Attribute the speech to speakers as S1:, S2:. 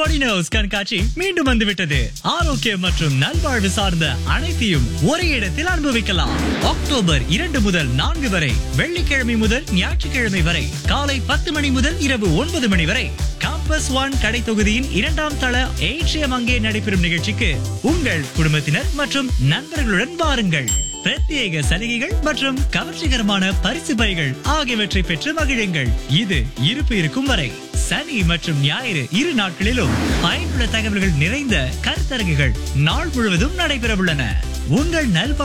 S1: பாடினோஸ் கண்காட்சி மீண்டும் வந்துவிட்டது ஆரோக்கியம் மற்றும் நல்வாழ்வு சார்ந்த அனைத்தையும் ஒரே இடத்தில் அனுபவிக்கலாம் அக்டோபர் இரண்டு முதல் நான்கு வரை வெள்ளிக்கிழமை முதல் ஞாயிற்றுக்கிழமை வரை காலை பத்து மணி முதல் இரவு ஒன்பது மணி வரை காம்பஸ் ஒன் கடை தொகுதியின் இரண்டாம் தள ஏற்றியம் அங்கே நடைபெறும் நிகழ்ச்சிக்கு உங்கள் குடும்பத்தினர் மற்றும் நண்பர்களுடன் வாருங்கள் பிரத்யேக சலுகைகள் மற்றும் கவர்ச்சிகரமான பரிசு பைகள் ஆகியவற்றை பெற்று மகிழுங்கள் இது இருப்பு இருக்கும் வரை சனி மற்றும் ஞாயிறு இரு நாட்களிலும் பயனுள்ள தகவல்கள் நிறைந்த கருத்தரங்குகள் நாள் முழுவதும் நடைபெறவுள்ளன உங்கள் நல்வா